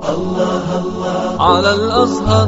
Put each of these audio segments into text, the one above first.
على الأزهر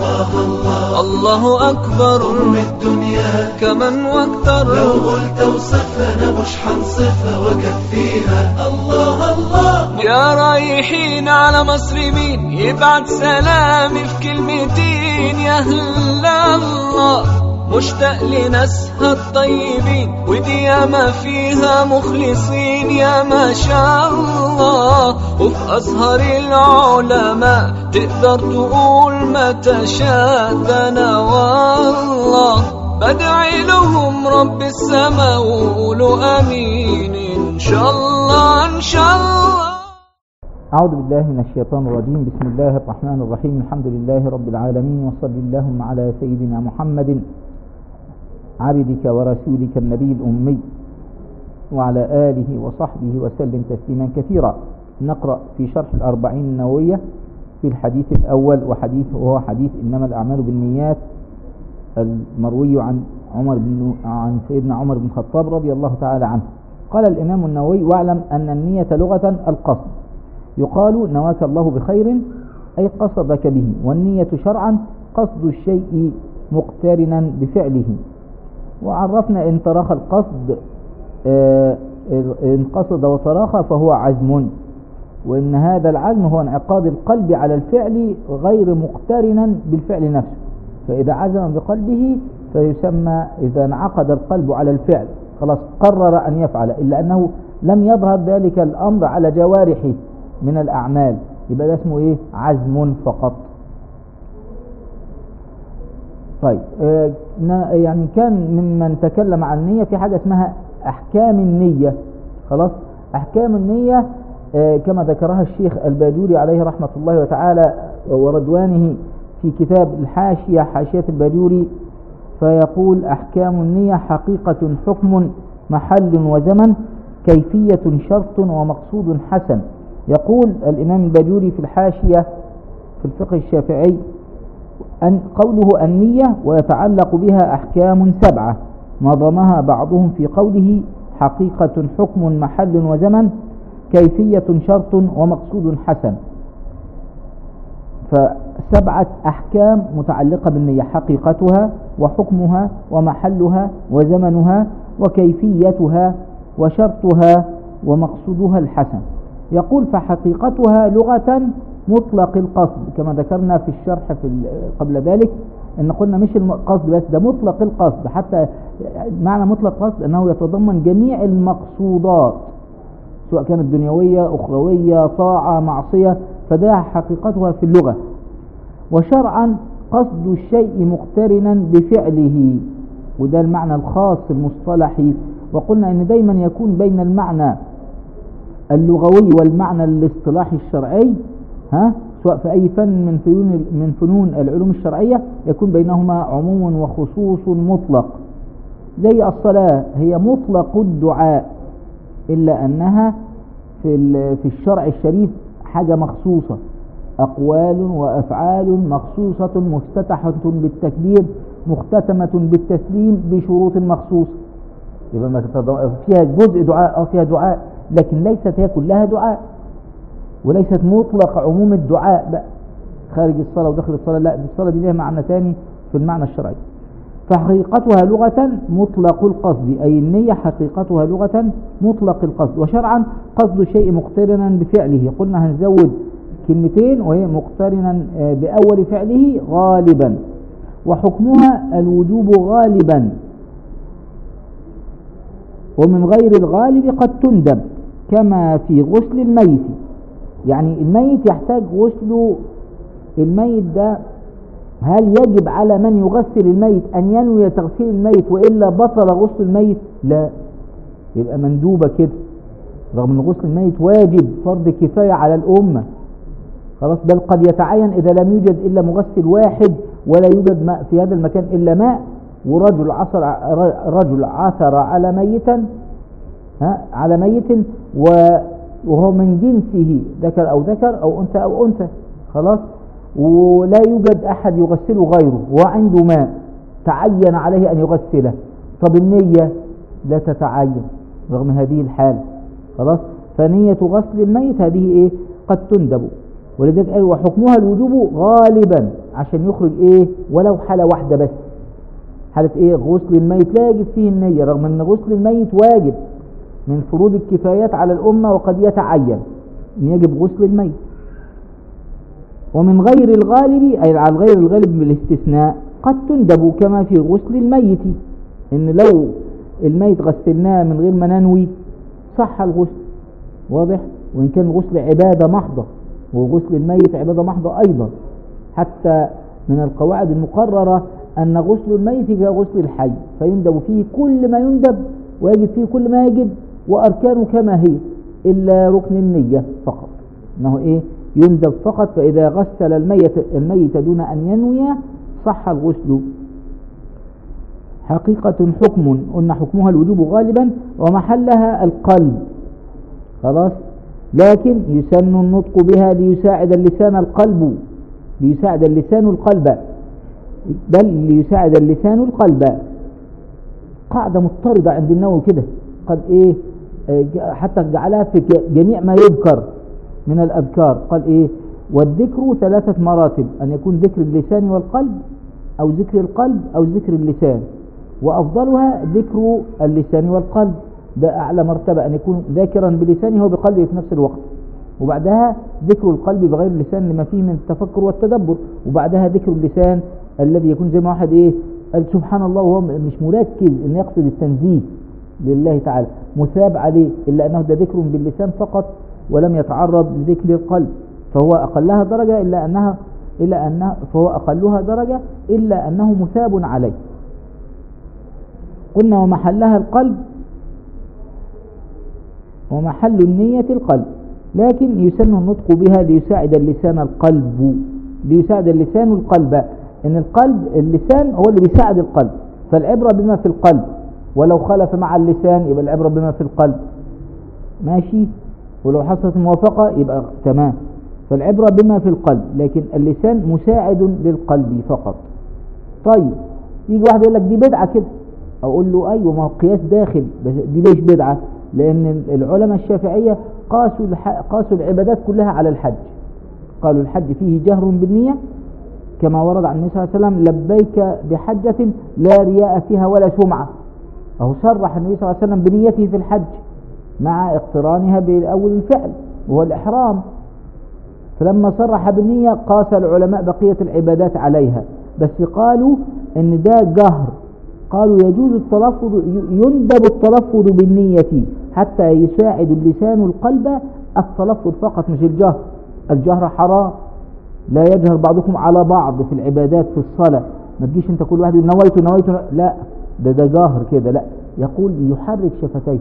الله أكبر من الدنيا كمن واكتر لو قلت وصفها انا مش حنصفها وكفيها الله الله يا رايحين على مصر مين يبعت سلامي في كلمتين يا هلا الله مشتاق لناسها الطيبين ودي ياما فيها مخلصين يا ما شاء الله وفي أزهر العلماء تقدر تقول ما تشاء ده أنا والله بدعي لهم رب السما وقولوا أمين إن شاء الله إن شاء الله أعوذ بالله من الشيطان الرجيم بسم الله الرحمن الرحيم الحمد لله رب العالمين وصل اللهم على سيدنا محمد عبدك ورسولك النبي الأمي وعلى آله وصحبه وسلم تسليما كثيرا نقرأ في شرح الأربعين النووية في الحديث الأول وحديث وهو حديث إنما الأعمال بالنيات المروي عن عمر بن عن سيدنا عمر بن الخطاب رضي الله تعالى عنه قال الإمام النووي واعلم أن النية لغة القصد يقال نواك الله بخير أي قصدك به والنية شرعا قصد الشيء مقترنا بفعله وعرفنا إن تراخى القصد آه، إن قصد وتراخى فهو عزم وإن هذا العزم هو انعقاد القلب على الفعل غير مقترنا بالفعل نفسه فإذا عزم بقلبه فيسمى إذا انعقد القلب على الفعل خلاص قرر أن يفعل إلا أنه لم يظهر ذلك الأمر على جوارحه من الأعمال يبقى ده اسمه إيه عزم فقط طيب آه، نا- يعني كان ممن تكلم عن النية في حاجة اسمها أحكام النية خلاص أحكام النية آه، كما ذكرها الشيخ الباجوري عليه رحمة الله وتعالى ورضوانه في كتاب الحاشية حاشية الباجوري فيقول أحكام النية حقيقة حكم محل وزمن كيفية شرط ومقصود حسن يقول الإمام الباجوري في الحاشية في الفقه الشافعي أن قوله النية ويتعلق بها أحكام سبعة نظمها بعضهم في قوله حقيقة حكم محل وزمن كيفية شرط ومقصود حسن فسبعة أحكام متعلقة بالنية حقيقتها وحكمها ومحلها وزمنها وكيفيتها وشرطها ومقصودها الحسن يقول فحقيقتها لغة مطلق القصد كما ذكرنا في الشرح في ال- قبل ذلك ان قلنا مش القصد بس ده مطلق القصد حتى معنى مطلق القصد انه يتضمن جميع المقصودات سواء كانت دنيوية أخروية طاعة معصية فده حقيقتها في اللغة وشرعا قصد الشيء مقترنا بفعله وده المعنى الخاص المصطلحي وقلنا ان دايما يكون بين المعنى اللغوي والمعنى الاصطلاحي الشرعي ها سواء في اي فن من فنون من فنون العلوم الشرعيه يكون بينهما عموم وخصوص مطلق زي الصلاه هي مطلق الدعاء الا انها في ال- في الشرع الشريف حاجه مخصوصه اقوال وافعال مخصوصه مفتتحه بالتكبير مختتمه بالتسليم بشروط مخصوصه يبقى ما تتض- فيها جزء دعاء اه فيها دعاء لكن ليست هي كلها دعاء وليست مطلق عموم الدعاء بقى خارج الصلاة وداخل الصلاة لا دي الصلاة دي لها معنى ثاني في المعنى الشرعي فحقيقتها لغة مطلق القصد أي النية حقيقتها لغة مطلق القصد وشرعا قصد شيء مقترنا بفعله قلنا هنزود كلمتين وهي مقترنا آه، بأول فعله غالبا وحكمها الوجوب غالبا ومن غير الغالب قد تندب كما في غسل الميت يعني الميت يحتاج غسل الميت ده هل يجب على من يغسل الميت أن ينوي تغسيل الميت وإلا بطل غسل الميت لا يبقى مندوبة كده رغم أن غسل الميت واجب فرض كفاية على الأمة خلاص بل قد يتعين إذا لم يوجد إلا مغسل واحد ولا يوجد ماء في هذا المكان إلا ماء ورجل عثر رجل عثر على ميتا ها على ميت و- وهو من جنسه ذكر أو ذكر أو أنثى أو أنثى خلاص ولا يوجد أحد يغسله غيره وعنده ماء تعين عليه أن يغسله طب النية لا تتعين رغم هذه الحال خلاص فنية غسل الميت هذه إيه قد تندب ولذلك قال وحكمها الوجوب غالبا عشان يخرج ايه ولو حالة واحدة بس حالة ايه غسل الميت لا يجب فيه النية رغم ان غسل الميت واجب من فروض الكفايات على الأمة وقد يتعين ان يجب غسل الميت ومن غير الغالب أي على غير الغالب بالاستثناء قد تندب كما في غسل الميت إن لو الميت غسلناه من غير ما ننوي صح الغسل واضح وإن كان الغسل عبادة محضة وغسل الميت عبادة محضة أيضا حتى من القواعد المقررة أن غسل الميت كغسل الحي فيندب فيه كل ما يندب ويجب فيه كل ما يجب وأركانه كما هي إلا ركن النية فقط إنه إيه يندب فقط فإذا غسل الميت, الميت دون أن ينوي صح الغسل حقيقة حكم قلنا حكمها الوجوب غالبا ومحلها القلب خلاص لكن يسن النطق بها ليساعد اللسان القلب ليساعد اللسان القلب بل ليساعد اللسان القلب قاعدة مضطردة عند النووي كده قد ايه آه، حتى جعلها في جميع ما يذكر من الأذكار قال إيه والذكر ثلاثة مراتب أن يكون ذكر اللسان والقلب أو ذكر القلب أو ذكر اللسان وأفضلها ذكر اللسان والقلب ده أعلى مرتبة أن يكون ذاكرا بلسانه وبقلبه في نفس الوقت وبعدها ذكر القلب بغير اللسان لما فيه من التفكر والتدبر وبعدها ذكر اللسان الذي يكون زي ما واحد ايه قال سبحان الله وهو مش مركز ان يقصد التنزيه لله تعالى مثاب عليه إلا أنه ده ذكر باللسان فقط ولم يتعرض لذكر القلب فهو أقلها درجة إلا أنها إلا أنها فهو أقلها درجة إلا أنه مثاب عليه قلنا ومحلها القلب ومحل النية القلب لكن يسن النطق بها ليساعد اللسان القلب ليساعد اللسان القلب ان القلب اللسان هو اللي بيساعد القلب فالعبرة بما في القلب ولو خلف مع اللسان يبقى العبرة بما في القلب ماشي ولو حصلت موافقة يبقى تمام فالعبرة بما في القلب لكن اللسان مساعد للقلب فقط طيب يجي واحد يقول لك دي بدعة كده اقول له ايوه ما هو قياس داخل بس دي ليش بدعة لان العلماء الشافعية قاسوا قاسوا العبادات كلها على الحج قالوا الحج فيه جهر بالنية كما ورد عن النبي صلى الله عليه وسلم لبيك بحجة لا رياء فيها ولا سمعة أو صرح النبي صلى الله عليه وسلم بنيته في الحج مع اقترانها بأول الفعل وهو الإحرام فلما صرح بالنية قاس العلماء بقية العبادات عليها بس قالوا ان ده جهر قالوا يجوز التلفظ يندب التلفظ بالنية حتى يساعد اللسان القلب التلفظ فقط مش الجهر الجهر حرام لا يجهر بعضكم على بعض في العبادات في الصلاة ما تجيش انت كل واحد نويت نويت لا ده ده جاهر كده لا يقول يحرك شفتيه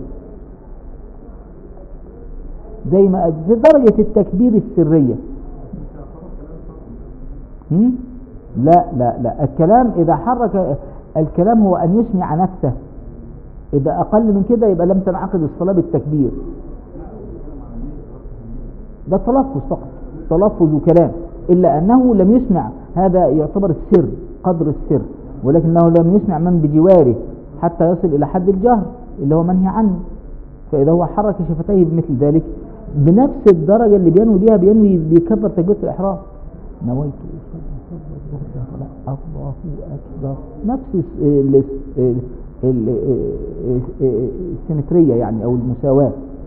زي ما في درجة التكبير السرية لا لا لا الكلام إذا حرك الكلام هو أن يسمع نفسه إذا أقل من كده يبقى لم تنعقد الصلاة بالتكبير ده تلفظ فقط تلفظ وكلام إلا أنه لم يسمع هذا يعتبر السر قدر السر ولكنه لم يسمع من بجواره حتى يصل إلى حد الجهر اللي هو منهي عنه فإذا هو حرك شفتيه بمثل ذلك بنفس الدرجة اللي بينوي بها بينوي بيكبر تكبيرة الإحرام نويت الله أكبر نفس السيمترية يعني أو المساواة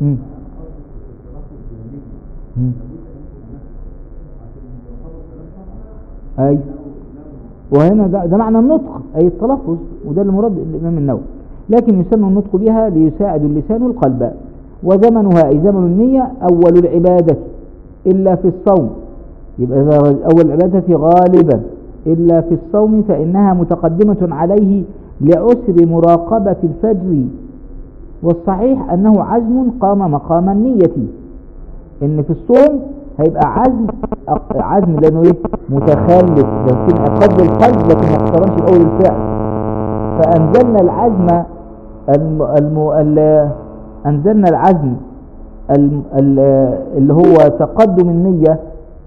أي وهنا ده, ده معنى النطق أي التلفظ وده المراد الإمام النووي لكن يسن النطق بها ليساعد اللسان القلب وزمنها أي زمن النية أول العبادة إلا في الصوم يبقى أول العبادة غالبا إلا في الصوم فإنها متقدمة عليه لعسر مراقبة الفجر والصحيح أنه عزم قام مقام النية إن في الصوم هيبقى عزم عزم لانه ايه متخلف لكن اقد القلب لكن ما اقترنش الاول الفعل فانزلنا العزم الم... الم... انزلنا العزم الم... اللي هو تقدم النية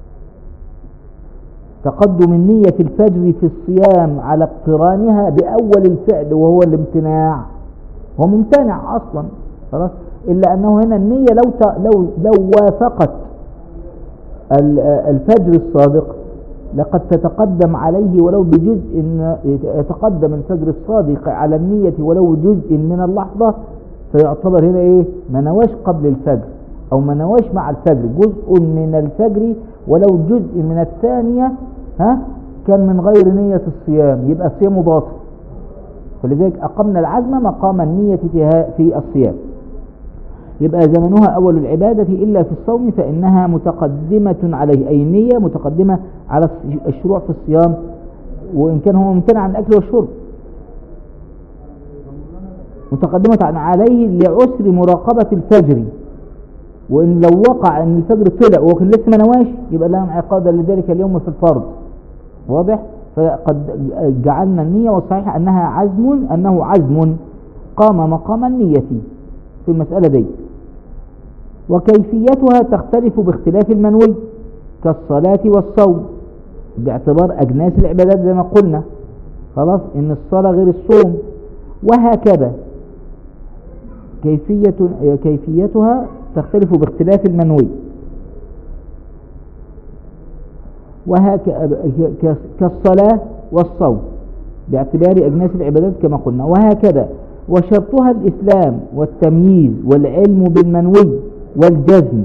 تقدم النية في الفجر في الصيام على اقترانها بأول الفعل وهو الامتناع هو ممتنع أصلا خلاص إلا أنه هنا النية لو ت... لو لو وافقت ال- الفجر الصادق لقد تتقدم عليه ولو بجزء يتقدم الفجر الصادق على النية ولو بجزء من اللحظة فيعتبر هنا ايه ما نواش قبل الفجر او ما نواش مع الفجر جزء من الفجر ولو جزء من الثانية ها كان من غير نية الصيام يبقى صيامه باطل فلذلك أقمنا العزم مقام النية فيها في الصيام يبقى زمنها أول العبادة إلا في الصوم فإنها متقدمة عليه أي النية متقدمة على الص- الشروع في الصيام وإن كان هو ممتنع عن الأكل والشرب متقدمة عن- عليه لعسر مراقبة الفجر وإن لو وقع أن الفجر طلع وكان لسه ما نواش يبقى لا انعقاد لذلك اليوم في الفرض واضح فقد جعلنا النية والصحيح أنها عزم أنه عزم قام مقام النية في المسألة دي وكيفيتها تختلف باختلاف المنوي كالصلاة والصوم باعتبار أجناس العبادات زي ما قلنا خلاص إن الصلاة غير الصوم وهكذا كيفية كيفيتها تختلف باختلاف المنوي وهك كالصلاة والصوم باعتبار أجناس العبادات كما قلنا وهكذا وشرطها الإسلام والتمييز والعلم بالمنوي والجزم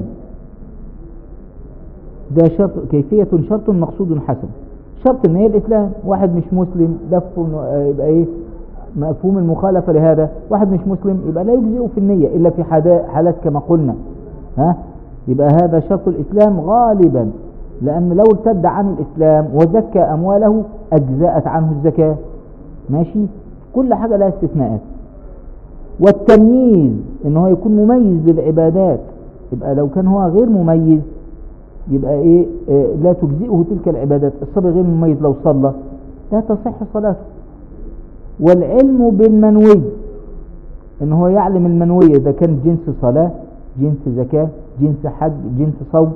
ده شرط كيفية شرط مقصود حسن شرط ان هي الإسلام واحد مش مسلم لف يبقى ايه مفهوم المخالفة لهذا واحد مش مسلم يبقى لا يجزئه في النية إلا في حدا- حالات كما قلنا ها يبقى هذا شرط الإسلام غالبا لأن لو ارتد عن الإسلام وزكى أمواله أجزأت عنه الزكاة ماشي كل حاجة لها استثناءات والتمييز ان هو يكون مميز بالعبادات يبقى لو كان هو غير مميز يبقى ايه آه لا تجزئه تلك العبادات الصبي غير مميز لو صلى لا تصح صلاته والعلم بالمنوي ان هو يعلم المنوية اذا كان جنس صلاة جنس زكاة جنس حج جنس صوم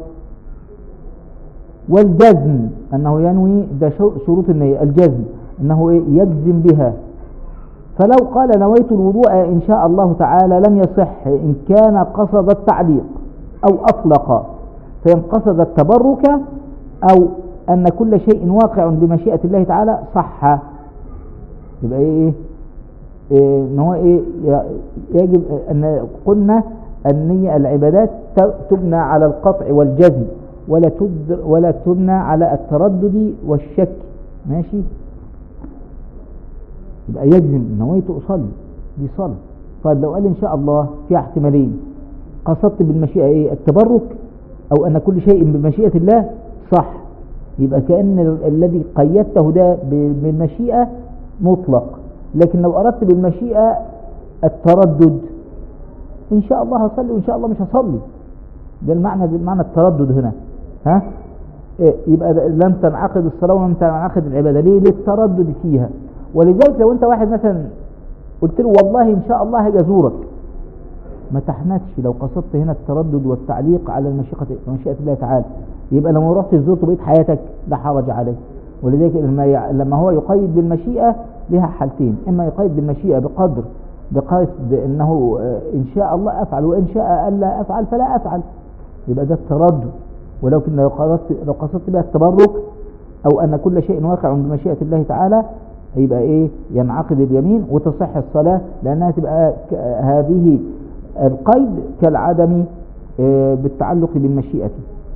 والجزم انه ينوي ده شو- شروط النية الجزم انه إيه؟ يجزم بها فلو قال نويت الوضوء إن شاء الله تعالى لم يصح إن كان قصد التعليق أو أطلق فإن قصد التبرك أو أن كل شيء واقع بمشيئة الله تعالى صح يبقى إيه إيه إن هو إيه ي- يجب أن قلنا النية العبادات ت- تبنى على القطع والجزم ولا تد ولا تبنى على التردد والشك ماشي يبقى يجزم نويت أصلي دي صلاة طيب لو قال إن شاء الله في احتمالين قصدت بالمشيئة إيه التبرك أو أن كل شيء بمشيئة الله صح يبقى كأن ال- الذي قيدته ده ب- بالمشيئة مطلق لكن لو أردت بالمشيئة التردد إن شاء الله هصلي وإن شاء الله مش هصلي ده المعنى ده المعنى التردد هنا ها إيه، يبقى ده لم تنعقد الصلاة ولم تنعقد العبادة ليه للتردد فيها ولذلك لو انت واحد مثلا قلت له والله ان شاء الله هاجي ازورك ما تحنتش لو قصدت هنا التردد والتعليق على المشيئة مشيئة الله تعالى يبقى لما رحت زرته بقيت حياتك لا حرج عليه ولذلك لما يع- لما هو يقيد بالمشيئة لها حالتين اما يقيد بالمشيئة بقدر بقصد انه آه، ان شاء الله افعل وان شاء الا افعل فلا افعل يبقى ده التردد ولكن لو قصدت لو قصدت بها التبرك او ان كل شيء واقع بمشيئة الله تعالى يبقى ايه ينعقد اليمين وتصح الصلاة لانها تبقى ك- هذه القيد كالعدم آه، بالتعلق بالمشيئة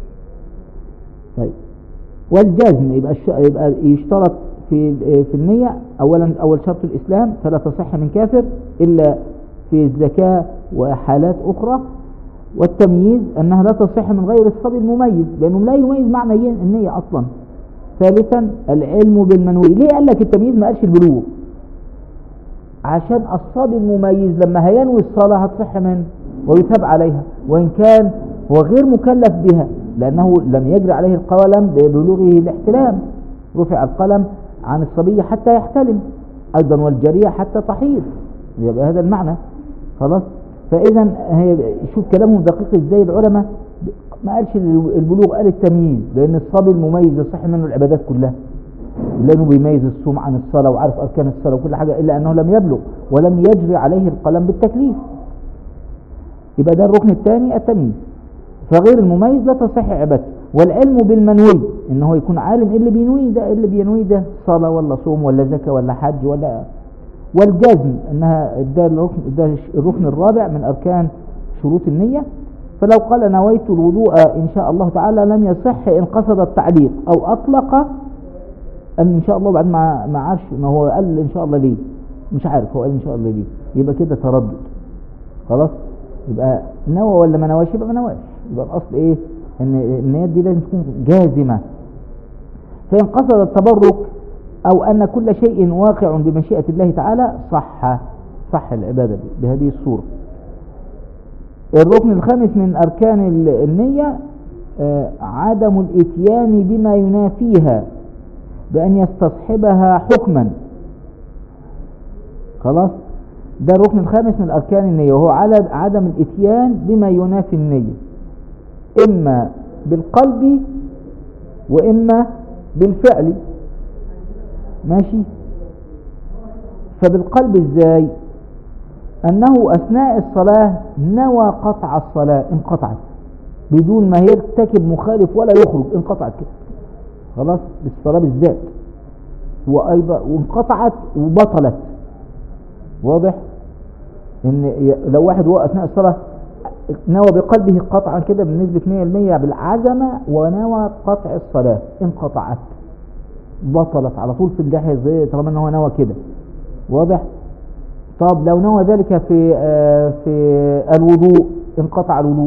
طيب والجزم يبقى الش... يبقى يشترط في في النية اولا اول شرط الاسلام فلا تصح من كافر الا في الزكاة وحالات اخرى والتمييز انها لا تصح من غير الصبي المميز لانه لا يميز معنى النية اصلا ثالثا العلم بالمنوي ليه قال لك التمييز ما قالش البلوغ عشان الصبي المميز لما هينوي الصلاة هتصح منه ويثاب عليها وإن كان هو غير مكلف بها لأنه لم يجري عليه القلم ببلوغه الاحتلام رفع القلم عن الصبي حتى يحتلم أيضا والجارية حتى تحيض يبقى هذا المعنى خلاص فإذا هي شوف كلامهم دقيق ازاي العلماء ما قالش البلوغ قال التمييز لأن الصبي المميز يصح منه العبادات كلها لأنه بيميز الصوم عن الصلاة وعارف أركان الصلاة وكل حاجة إلا أنه لم يبلغ ولم يجري عليه القلم بالتكليف يبقى ده الركن الثاني التمييز فغير المميز لا تصح عبادته والعلم بالمنوي ان هو يكون عالم ايه اللي بينوي ده إيه اللي بينوي ده صلاة ولا صوم ولا زكاة ولا حج ولا والجزم انها ده الركن, ده الركن الرابع من اركان شروط النية فلو قال نويت الوضوء ان شاء الله تعالى لم يصح ان قصد التعليق او اطلق ان ان شاء الله بعد ما ما عارش ما هو قال ان شاء الله ليه مش عارف هو قال ان شاء الله ليه يبقى كده تردد خلاص يبقى نوى ولا ما نواش يبقى ما نواش يبقى الاصل ايه ان النيات دي لازم تكون جازمة فإن قصد التبرك أو أن كل شيء واقع بمشيئة الله تعالى صح صح العبادة بهذه الصورة الركن الخامس من أركان النية آه، عدم الاتيان بما ينافيها بأن يستصحبها حكما خلاص ده الركن الخامس من أركان النية وهو عدم الاتيان بما ينافي النية إما بالقلب وإما بالفعل ماشي فبالقلب ازاي أنه أثناء الصلاة نوى قطع الصلاة انقطعت بدون ما يرتكب مخالف ولا يخرج انقطعت كده خلاص بالصلاة بالذات وأيضا وانقطعت وبطلت واضح ان لو واحد هو اثناء الصلاه نوى بقلبه قطعا كده بنسبة 100% بالعزمة ونوى قطع الصلاة انقطعت بطلت على طول في اللحية زي طالما ان هو نوى كده واضح طب لو نوى ذلك في آه في الوضوء انقطع الوضوء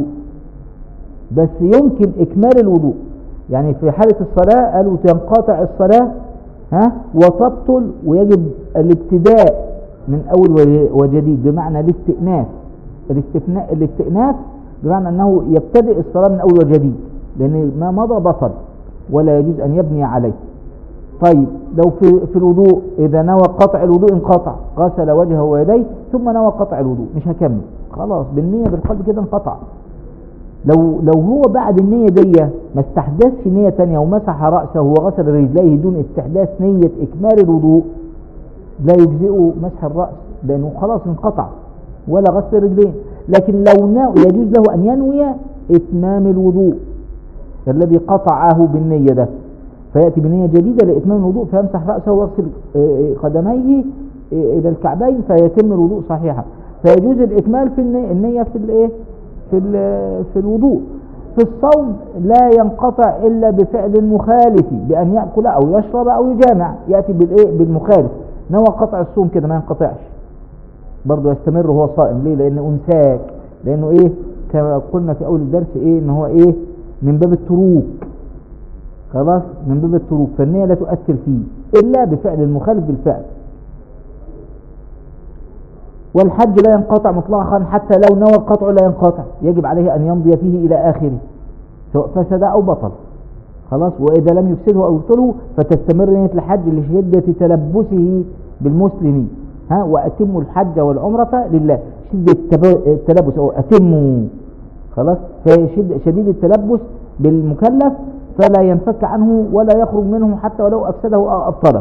بس يمكن اكمال الوضوء يعني في حالة الصلاة قالوا تنقطع الصلاة ها وتبطل ويجب الابتداء من اول وجديد بمعنى الاستئناف الاستئناف بمعنى أنه يبتدئ الصلاة من أول وجديد لأن ما مضى بطل ولا يجوز أن يبني عليه طيب لو في, في الوضوء إذا نوى قطع الوضوء انقطع غسل وجهه ويديه ثم نوى قطع الوضوء مش هكمل خلاص بالنية بالقلب كده انقطع لو لو هو بعد النية دي ما استحدثش نية تانية ومسح رأسه وغسل رجليه دون استحداث نية إكمال الوضوء لا يجزئه مسح الرأس لأنه خلاص انقطع ولا غسل الرجلين لكن لو يجوز له أن ينوي إتمام الوضوء الذي قطعه بالنية ده فيأتي بنية جديدة لإتمام الوضوء فيمسح رأسه ويغسل آه، آه، قدميه آه، إلى الكعبين فيتم الوضوء صحيحا فيجوز الإكمال في النية في الإيه في في الوضوء في الصوم لا ينقطع إلا بفعل مخالف بأن يأكل أو يشرب أو يجامع يأتي بالإيه بالمخالف نوى قطع الصوم كده ما ينقطعش برضه يستمر وهو صائم ليه لانه امساك لانه ايه كما قلنا في اول الدرس ايه ان هو ايه من باب التروك خلاص من باب التروك فالنية لا تؤثر فيه الا بفعل المخالف بالفعل والحج لا ينقطع مطلقا حتى لو نوى القطع لا ينقطع يجب عليه ان يمضي فيه الى اخره سواء فسد او بطل خلاص واذا لم يفسده او يبطله فتستمر نية الحج لشدة تلبسه بالمسلمين ها وأتموا الحج والعمرة لله شدة التلبس أو أتموا خلاص فشد شديد التلبس بالمكلف فلا ينفك عنه ولا يخرج منه حتى ولو أفسده أو أبطله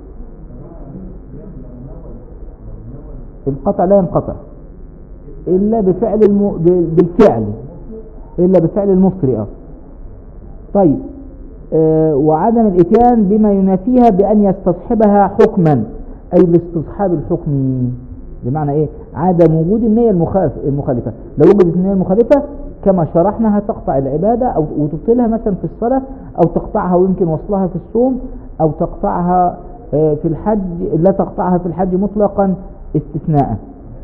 القطع لا ينقطع إلا بفعل الم... بالفعل إلا بفعل المفطر آه. طيب آه وعدم الإتيان بما ينافيها بأن يستصحبها حكما أي الاستصحاب الحكمي بمعنى إيه عدم وجود النية المخالفة لو وجدت النية المخالفة كما شرحنا هتقطع العبادة أو وتبطلها مثلا في الصلاة أو تقطعها ويمكن وصلها في الصوم أو تقطعها آه، في الحج لا تقطعها في الحج مطلقا استثناء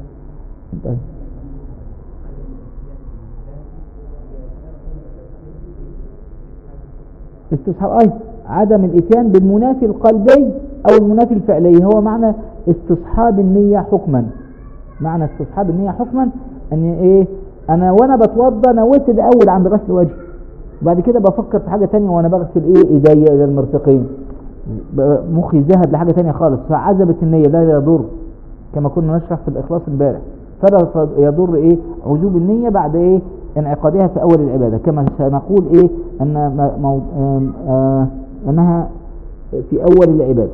استصحاب أي عدم الاتيان بالمنافي القلبي أو المنافي الفعلي هو معنى استصحاب النية حكما معنى استصحاب النية حكما أن إيه أنا وأنا بتوضى نويت الأول عند غسل وجهي وبعد كده بفكر في حاجة تانية وأنا بغسل إيه إيديا إلى المرفقين مخي ذهب لحاجة تانية خالص فعزبت النية لا يضر كما كنا نشرح في الإخلاص امبارح فلا يضر إيه عزوب النية بعد إيه انعقادها في أول العبادة كما سنقول إيه أن مو... آه أنها في أول العبادة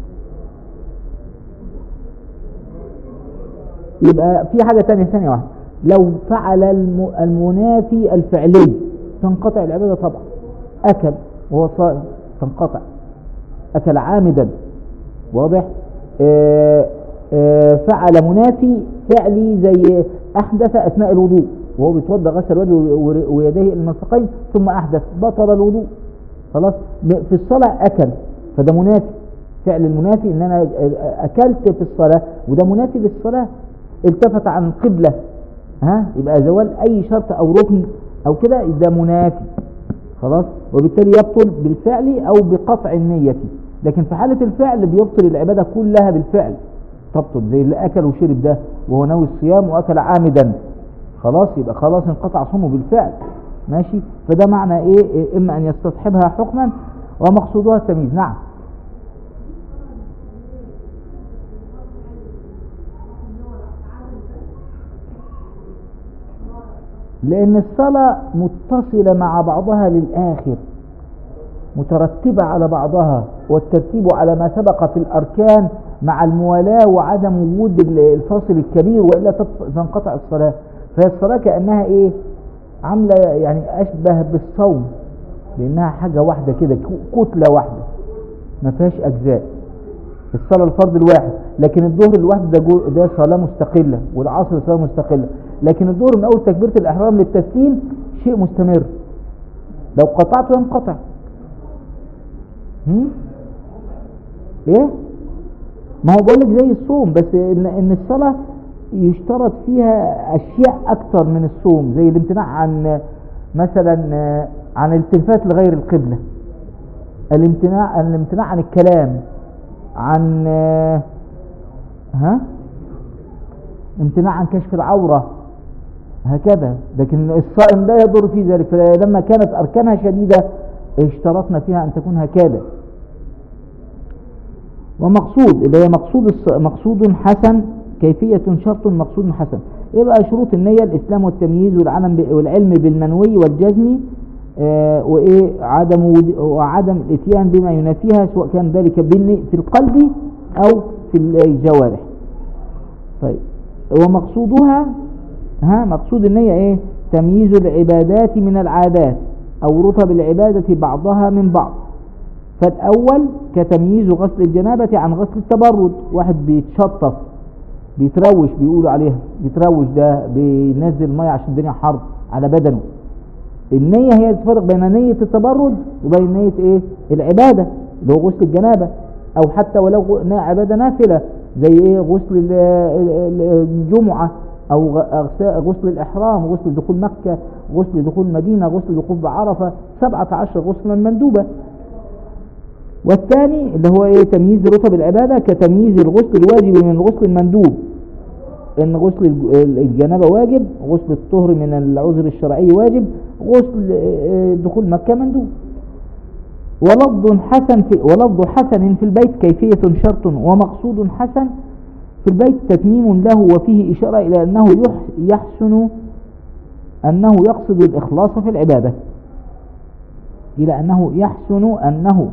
يبقى في حاجة تانية ثانية واحدة لو فعل الم- المنافي الفعلي تنقطع العبادة طبعا أكل وهو صائم تنقطع أكل عامدا واضح آه آه فعل منافي فعلي زي أحدث أثناء الوضوء وهو بيتوضا غسل وجهه ور- ويديه إلى المرفقين ثم أحدث بطل الوضوء خلاص م- في الصلاة أكل فده منافي فعل المنافي إن أنا أكلت في الصلاة وده منافي للصلاة التفت عن القبلة ها يبقى زوال أي شرط أو ركن أو كده ده منافي خلاص وبالتالي يبطل بالفعل أو بقطع النية لكن في حالة الفعل بيبطل العبادة كلها بالفعل تبطل زي اللي أكل وشرب ده وهو ناوي الصيام وأكل عامدا خلاص يبقى خلاص انقطع صومه بالفعل ماشي فده معنى ايه إيه؟ اما ان يستصحبها حكما ومقصودها التمييز نعم لان الصلاة متصلة مع بعضها للاخر مترتبة على بعضها والترتيب على ما سبق في الاركان مع الموالاة وعدم وجود ال- الفاصل الكبير والا تط- تنقطع الصلاة فهي الصلاة كأنها ايه عاملة يعني اشبه بالصوم لانها حاجة واحدة كده ك- كتلة واحدة ما فيهاش اجزاء الصلاة الفرض الواحد لكن الظهر الواحد ده, جو ده صلاة مستقلة والعصر صلاة مستقلة لكن الظهر من اول تكبيرة الاحرام للتسليم شيء مستمر لو قطعته ينقطع هم؟ ايه ما هو بقول لك زي الصوم بس ان ان الصلاه يشترط فيها اشياء اكتر من الصوم زي الامتناع عن مثلا آه، عن الالتفات لغير القبله الامتناع الامتناع عن الكلام عن آه، ها امتناع عن كشف العوره هكذا لكن الصائم لا يضر في ذلك فلما كانت اركانها شديده اشترطنا فيها ان تكون هكذا ومقصود اللي هي مقصود الص- مقصود حسن كيفية شرط مقصود حسن يبقى شروط النية الإسلام والتمييز والعلم ب- والعلم بالمنوي والجزم آه، وإيه عدم ود- وعدم الإتيان بما ينافيها سواء كان ذلك بالني- في القلب أو في الجوارح طيب ومقصودها ها مقصود النية ايه تمييز العبادات من العادات او رتب العبادة بعضها من بعض فالاول كتمييز غسل الجنابة عن غسل التبرد واحد بيتشطف بيتروش بيقولوا عليها بيتروش ده بينزل مية عشان الدنيا حر على بدنه النية هي الفرق بين نية التبرد وبين نية ايه العبادة اللي هو غسل الجنابة او حتى ولو غ- نا- عبادة نافلة زي ايه غسل ال- ال- ال- الجمعة او غ- أغسا- غسل الاحرام غسل دخول مكة غسل دخول مدينة غسل دخول بعرفة سبعة عشر غسلا مندوبة والثاني اللي هو ايه تمييز رتب العبادة كتمييز الغسل الواجب من الغسل المندوب ان غسل الج- الجنابة واجب غسل الطهر من العذر الشرعي واجب غسل آه، دخول مكة مندوب ولفظ حسن في ولفظ حسن في البيت كيفية شرط ومقصود حسن في البيت تتميم له وفيه إشارة إلى أنه يح- يحسن أنه يقصد الإخلاص في العبادة إلى أنه يحسن أنه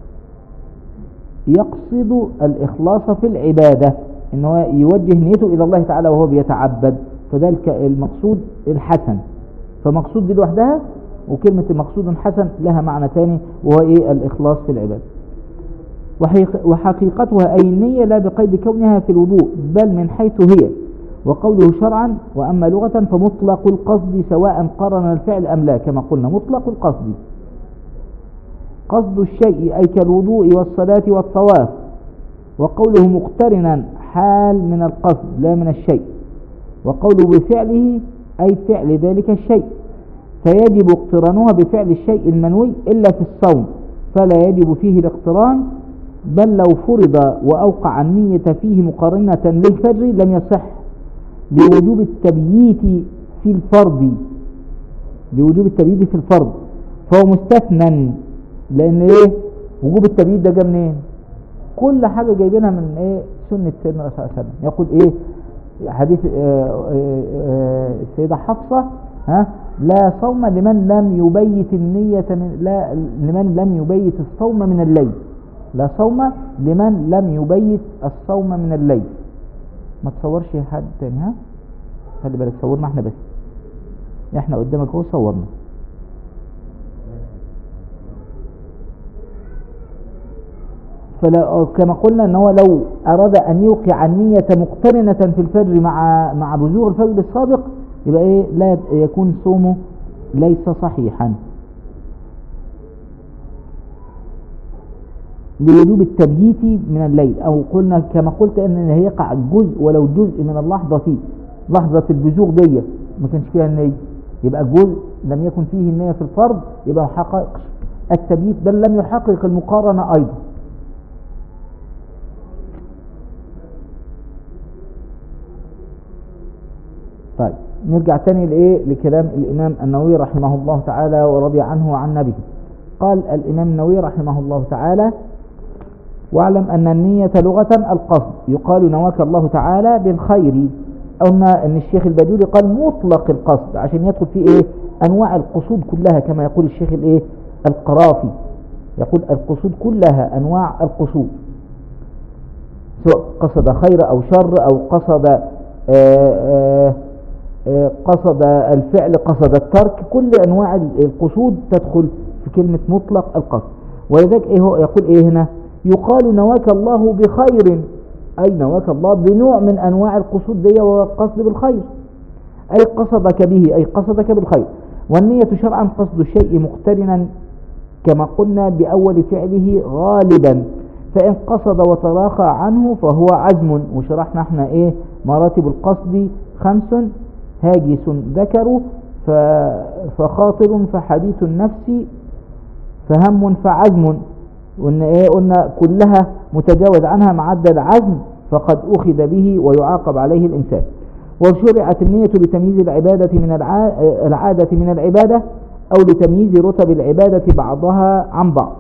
يقصد الإخلاص في العبادة إنه يوجه نيته إلى الله تعالى وهو بيتعبد فذلك المقصود الحسن فمقصود دي لوحدها وكلمة مقصود حسن لها معنى تاني وهو إيه الإخلاص في العبادة وحقيق- وحقيقتها أي النية لا بقيد كونها في الوضوء بل من حيث هي وقوله شرعا وأما لغة فمطلق القصد سواء قرن الفعل أم لا كما قلنا مطلق القصد قصد الشيء أي كالوضوء والصلاة والطواف وقوله مقترنا حال من القصد لا من الشيء وقوله بفعله أي فعل ذلك الشيء فيجب اقترانها بفعل الشيء المنوي إلا في الصوم فلا يجب فيه الاقتران بل لو فرض وأوقع النية فيه مقارنة للفجر لم يصح لوجوب التبييت في الفرض لوجوب التبييت في الفرض فهو مستثنى لأن إيه وجوب التبييت ده جه منين كل حاجة جايبينها من إيه سنة سيدنا الرسول صلى الله عليه وسلم يقول إيه حديث آه، آه، آه، السيدة حفصة ها لا صوم لمن لم يبيت النية من لا لمن لم يبيت الصوم من الليل لا صوم لمن لم يبيت الصوم من الليل ما تصورش حد تاني ها خلي بالك صورنا احنا بس احنا قدامك اهو صورنا فلا كما قلنا ان هو لو اراد ان يوقع النية مقترنة في الفجر مع مع بزوغ الفجر الصادق يبقى ايه لا يكون صومه ليس صحيحا لوجوب التبييت من الليل او قلنا كما قلت ان هيقع جزء ولو جزء من اللحظة لحظة البزوغ دي ما كانش فيها النية يبقى جزء لم يكن فيه النية في الفرض يبقى ما حققش التبييت بل لم يحقق المقارنة ايضا طيب نرجع تاني لايه لكلام الامام النووي رحمه الله تعالى ورضي عنه وعن نبيه قال الامام النووي رحمه الله تعالى واعلم ان النية لغة القصد يقال نواك الله تعالى بالخير قلنا ان الشيخ البدوري قال مطلق القصد عشان يدخل في ايه انواع القصود كلها كما يقول الشيخ الايه القرافي يقول القصود كلها انواع القصود سواء قصد خير او شر او قصد آآ آآ قصد الفعل قصد الترك كل انواع القصود تدخل في كلمة مطلق القصد ولذلك ايه هو يقول ايه هنا يقال نواك الله بخير اي نواك الله بنوع من انواع القصود دي وهو القصد بالخير اي قصدك به اي قصدك بالخير والنية شرعا قصد الشيء مقترنا كما قلنا باول فعله غالبا فان قصد وتراخى عنه فهو عزم وشرحنا احنا ايه مراتب القصد خمس هاجس ذكر فخاطر فحديث النفس فهم فعزم وان ايه قلنا كلها متجاوز عنها معدل العزم فقد اخذ به ويعاقب عليه الانسان وشرعت النية لتمييز العبادة من العادة من العبادة او لتمييز رتب العبادة بعضها عن بعض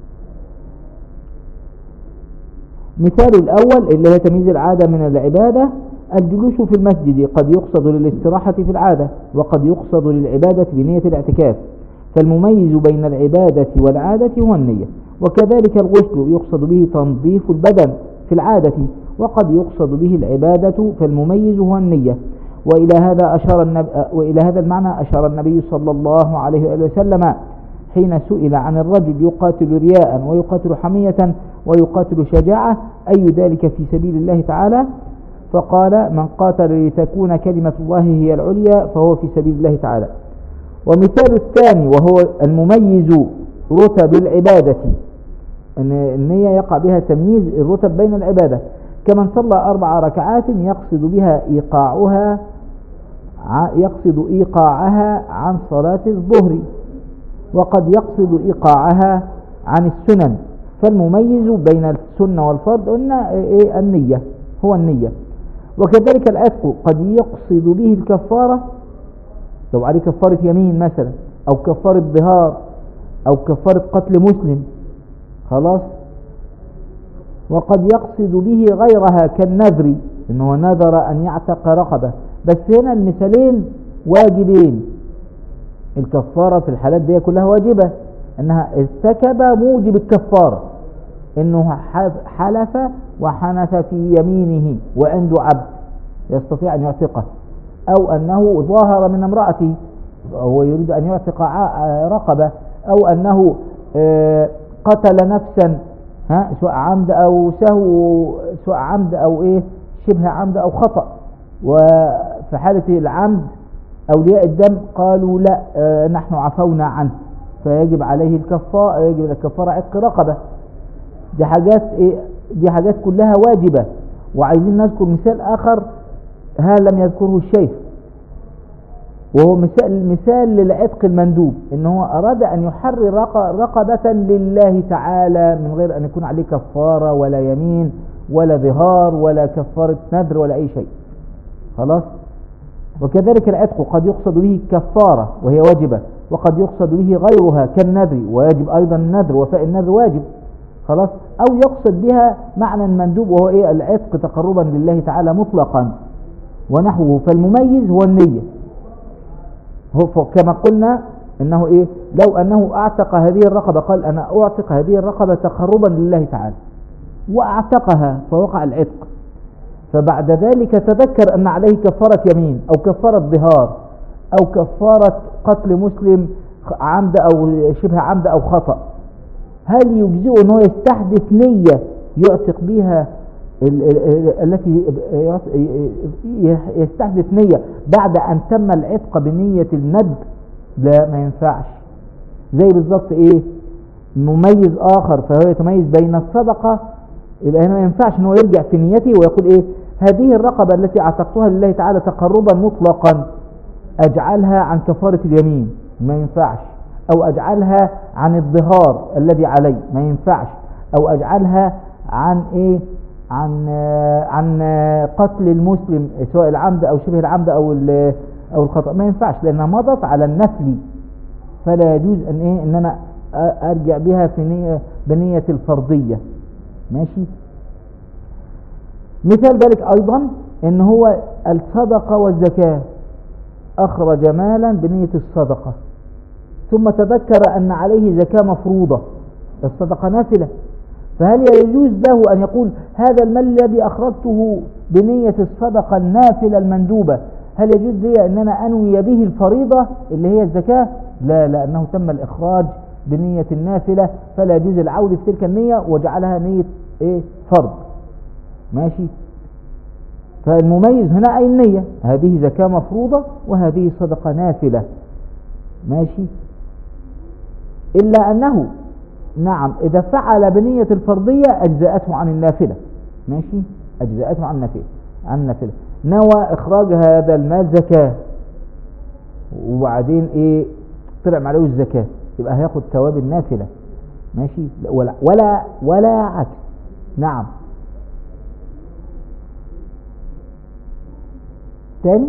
مثال الاول اللي هي تمييز العادة من العبادة الجلوس في المسجد قد يقصد للاستراحة في العادة وقد يقصد للعبادة بنية الاعتكاف فالمميز بين العبادة والعادة هو النية وكذلك الغسل يقصد به تنظيف البدن في العادة وقد يقصد به العبادة فالمميز هو النية وإلى هذا أشار النبي وإلى هذا المعنى أشار النبي صلى الله عليه وآله وسلم حين سئل عن الرجل يقاتل رياء ويقاتل حمية ويقاتل شجاعة أي ذلك في سبيل الله تعالى فقال من قاتل لتكون كلمة الله هي العليا فهو في سبيل الله تعالى ومثال الثاني وهو المميز رتب العبادة أن النية يقع بها تمييز الرتب بين العبادة كمن صلى أربع ركعات يقصد بها إيقاعها يقصد إيقاعها عن صلاة الظهر وقد يقصد إيقاعها عن السنن فالمميز بين السنة والفرض قلنا إيه النية هو النية وكذلك العتق قد يقصد به الكفارة لو عليه كفارة يمين مثلا أو كفارة ظهار أو كفارة قتل مسلم خلاص وقد يقصد به غيرها كالنذر إنه نذر أن يعتق رقبة بس هنا المثالين واجبين الكفارة في الحالات دي كلها واجبة انها ارتكب موجب الكفارة انه حلف وحنث في يمينه وعنده عبد يستطيع ان يعتقه او انه ظاهر من امرأته وهو يريد ان يعتق رقبة او انه قتل نفسا ها سواء عمد او سهو سواء عمد او ايه شبه عمد او خطأ وفي حالة العمد أولياء الدم قالوا لا آه نحن عفونا عنه فيجب عليه الكفارة يجب الكفارة عتق رقبة دي حاجات إيه دي حاجات كلها واجبة وعايزين نذكر مثال آخر ها لم يذكره الشيخ وهو مثال مثال للعتق المندوب ان هو اراد ان يحرر رقبة لله تعالى من غير ان يكون عليه كفارة ولا يمين ولا ظهار ولا كفارة نذر ولا اي شيء خلاص وكذلك العتق قد يقصد به كفارة وهي واجبة وقد يقصد به غيرها كالنذر ويجب أيضا النذر وفاء النذر واجب خلاص أو يقصد بها معنى مندوب وهو إيه العتق تقربا لله تعالى مطلقا ونحوه فالمميز هو النية هو كما قلنا انه ايه لو انه اعتق هذه الرقبة قال انا اعتق هذه الرقبة تقربا لله تعالى واعتقها فوقع العتق فبعد ذلك تذكر أن عليه كفارة يمين أو كفارة ظهار أو كفارة قتل مسلم عمد أو شبه عمد أو خطأ هل يجزئه أنه يستحدث نية يعتق بها التي يستحدث نية بعد أن تم العتق بنية الند لا ما ينفعش زي بالظبط ايه مميز اخر فهو يتميز بين الصدقة يبقى هنا ما ينفعش انه يرجع في نيته ويقول ايه هذه الرقبة التي اعتقتها لله تعالى تقربا مطلقا اجعلها عن كفارة اليمين ما ينفعش او اجعلها عن الظهار الذي علي ما ينفعش او اجعلها عن ايه عن عن قتل المسلم سواء العمد او شبه العمد او او الخطأ ما ينفعش لانها مضت على النفل فلا يجوز ان ايه ان انا ارجع بها في نية بنية الفرضية ماشي مثال ذلك ايضا ان هو الصدقة والزكاة اخرج مالا بنية الصدقة ثم تذكر ان عليه زكاة مفروضة الصدقة نافلة فهل يجوز له أن يقول هذا المال الذي أخرجته بنية الصدقة النافلة المندوبة هل يجوز لي أن أنا أنوي به الفريضة اللي هي الزكاة لا لأنه تم الإخراج بنية النافلة فلا يجوز العودة في تلك النية وجعلها نية إيه فرض ماشي فالمميز هنا أي النية هذه زكاة مفروضة وهذه صدقة نافلة ماشي إلا أنه نعم إذا فعل بنية الفرضية أجزأته عن النافلة ماشي أجزأته عن النافلة عن النافلة نوى إخراج هذا المال زكاة وبعدين إيه طلع معلوش الزكاة يبقى هياخد ثواب النافلة ماشي ولا ولا ولا عكس نعم تاني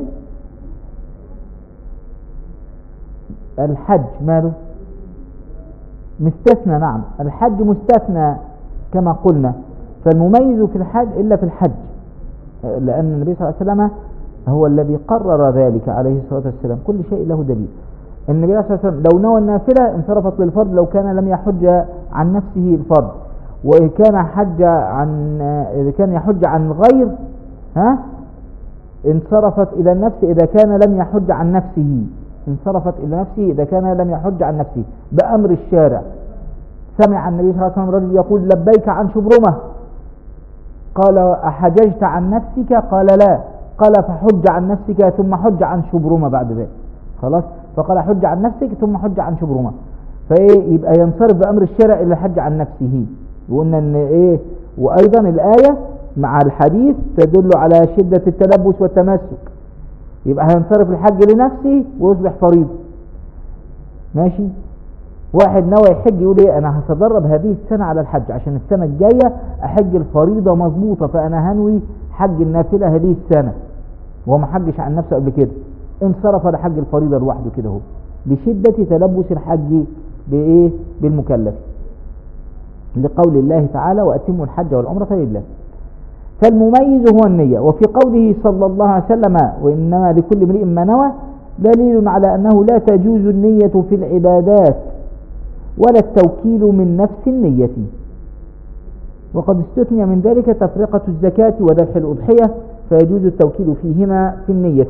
الحج ماله مستثنى نعم الحج مستثنى كما قلنا فالمميز في الحج إلا في الحج لأن النبي صلى الله عليه وسلم هو الذي قرر ذلك عليه الصلاة والسلام كل شيء له دليل النبي صلى الله عليه وسلم لو نوى النافلة انصرفت للفرض لو كان لم يحج عن نفسه الفرض وإن كان حج عن إذا كان يحج عن غير ها انصرفت إلى النفس إذا كان لم يحج عن نفسه انصرفت إلى نفسه إذا كان لم يحج عن نفسه بأمر الشارع سمع النبي صلى الله عليه وسلم رجل يقول لبيك عن شبرمة قال أحججت عن نفسك قال لا قال فحج عن نفسك ثم حج عن شبرمة بعد ذلك خلاص فقال حج عن نفسك ثم حج عن شبرمة فايه يبقى ينصرف بأمر الشارع إلى حج عن نفسه وقلنا ان ايه وايضا الآية مع الحديث تدل على شدة التلبس والتمسك يبقى هينصرف الحج لنفسه ويصبح فريض ماشي واحد نوى يحج يقول ايه انا هتدرب هذه السنة على الحج عشان السنة الجاية احج الفريضة مظبوطة فانا هنوي حج النافلة هذه السنة وهو ما حجش عن نفسه قبل كده انصرف لحج الفريضة لوحده كده اهو لشدة تلبس الحج بايه بالمكلف لقول الله تعالى واتموا الحج والعمرة لله فالمميز هو النية وفي قوله صلى الله عليه وسلم وإنما لكل امرئ ما نوى دليل على أنه لا تجوز النية في العبادات ولا التوكيل من نفس النية وقد استثني من ذلك تفرقة الزكاة وذبح الأضحية فيجوز التوكيل فيهما في النية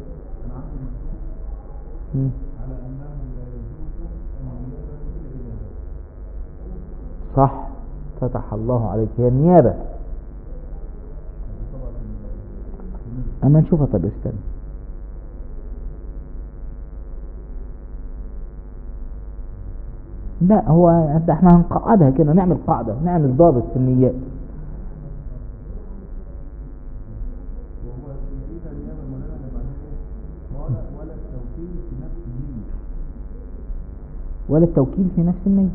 صح فتح الله عليك هي النيابة اما نشوفها طب استنى لا هو احنا هنقعدها كده نعمل قاعدة نعمل ضابط في النيات ولا التوكيل في نفس النية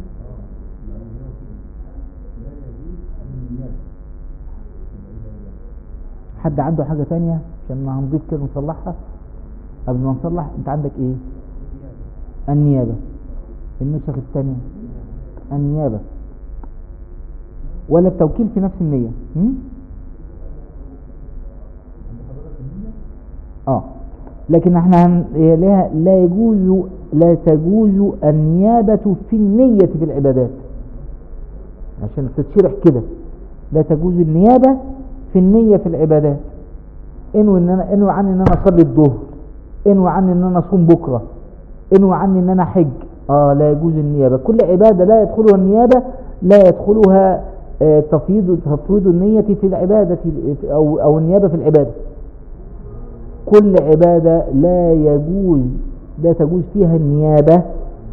حد عنده حاجة تانية عشان ما هنضيف كده نصلحها قبل ما نصلح انت عندك ايه النيابة النسخ الثانية النيابة ولا التوكيل في نفس النية هم؟ اه لكن احنا هن... لا يجوز لا تجوز النيابة في النية في العبادات عشان تتشرح كده لا تجوز النيابة في النية في العبادات انوي ان انا انوي عني ان انا اصلي الظهر انوي عني ان انا اصوم بكره انوي عني ان انا حج اه لا يجوز النيابه كل عباده لا يدخلها النيابه لا يدخلها آه، تفويض تفويض النيه في العباده او او النيابه في العباده كل عباده لا يجوز لا تجوز فيها النيابه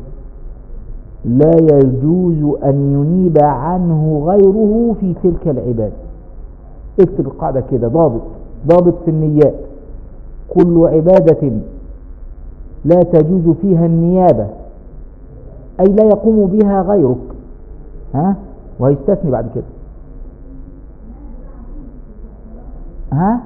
لا يجوز أن ينيب عنه غيره في تلك العبادة اكتب القاعدة كده ضابط ضابط في النيات كل عبادة لا تجوز فيها النيابة أي لا يقوم بها غيرك ها وهيستثني بعد كده ها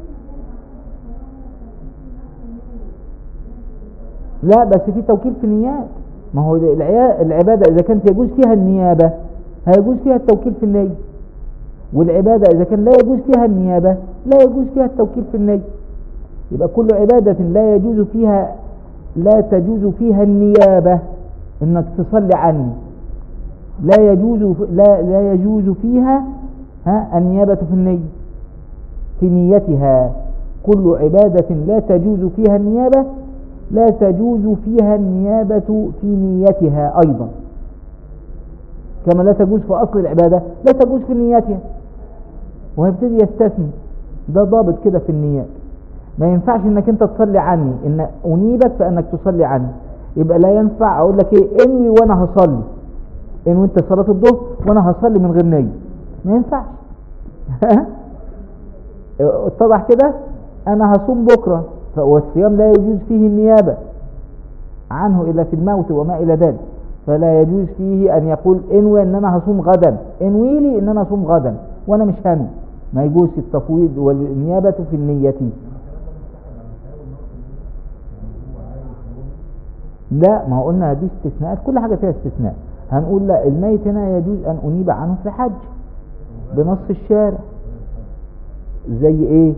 لا بس في توكيل في النيات ما هو العبادة إذا كانت يجوز فيها النيابة هيجوز فيها التوكيل في النية والعبادة إذا كان لا يجوز فيها النيابة لا يجوز فيها التوكيل في النية يبقى كل عبادة لا يجوز فيها لا تجوز فيها النيابة انك تصلي عني لا يجوز لا لا يجوز فيها ها النيابة في النية في نيتها كل عبادة لا تجوز فيها النيابة لا تجوز فيها النيابة في نيتها أيضا كما لا تجوز في أصل العبادة لا تجوز في نيتها وهيبتدي يستثني ده ضابط كده في النيات ما ينفعش انك انت تصلي عني ان انيبك فانك تصلي عني يبقى لا ينفع اقول لك ايه انوي وانا هصلي انوي انت صلاة الظهر وانا هصلي من غير نية ما ينفعش اتضح كده انا هصوم بكرة والصيام لا يجوز فيه النيابة عنه إلا في الموت وما إلى ذلك فلا يجوز فيه أن يقول انوي أن أنا هصوم غدا انوي لي أن أنا هصوم غدا وأنا مش هنوي ما يجوز التفويض والنيابة في النية لا ما قلنا دي استثناءات كل حاجة فيها استثناء هنقول لا الميت هنا يجوز أن أنيب عنه في حج بنص الشارع زي ايه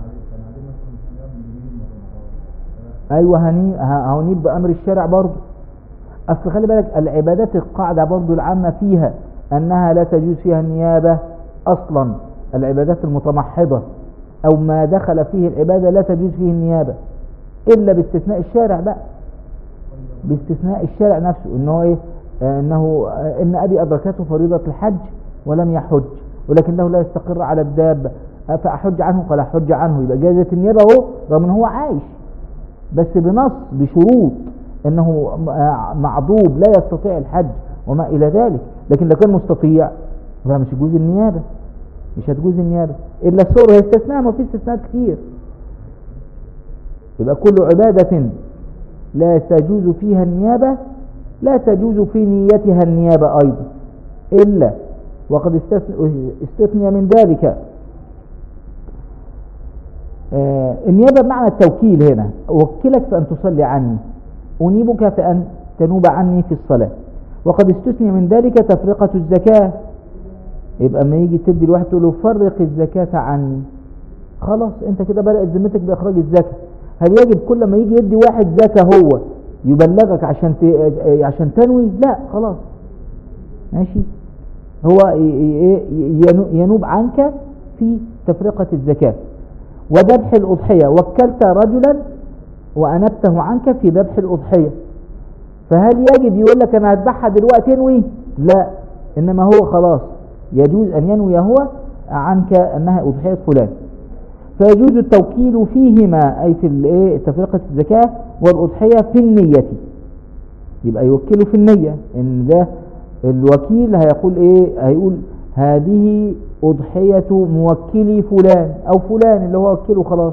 ايوه هنيب بامر الشارع برضه اصل خلي بالك العبادات القاعدة برضه العامة فيها انها لا تجوز فيها النيابة اصلا العبادات المتمحضة او ما دخل فيه العبادة لا تجوز فيه النيابة الا باستثناء الشارع بقى باستثناء الشارع نفسه انه ايه انه ان ابي ادركته فريضة الحج ولم يحج ولكنه لا يستقر على الدابة فاحج عنه قال احج عنه يبقى جازة النيابة اهو رغم ان هو عايش بس بنص بشروط انه معضوب لا يستطيع الحج وما الى ذلك لكن لو كان مستطيع فمش يجوز النيابة مش هتجوز النيابة الا الصور هي استثناء ما في استثناءات كتير يبقى كل عبادة لا تجوز فيها النيابة لا تجوز في نيتها النيابة أيضا إلا وقد استثني من ذلك آه النيابة بمعنى التوكيل هنا أوكلك فأن تصلي عني أنيبك فأن تنوب عني في الصلاة وقد استثني من ذلك تفرقة الزكاة يبقى ما يجي تدي الواحد تقول له فرق الزكاة عني خلاص انت كده بدأت ذمتك بإخراج الزكاة هل يجب كل ما يجي يدي واحد زكاة هو يبلغك عشان عشان تنوي لا خلاص ماشي هو ينوب عنك في تفرقة الزكاة وذبح الأضحية وكلت رجلا وأنبته عنك في ذبح الأضحية فهل يجب يقول لك أنا هذبحها دلوقتي انوي لا إنما هو خلاص يجوز أن ينوي هو عنك أنها أضحية فلان فيجوز التوكيل فيهما أي في تفرقة الزكاة والأضحية في النية يبقى يوكله في النية إن ده الوكيل هيقول إيه هيقول هذه أضحية موكلي فلان أو فلان اللي هو وكله خلاص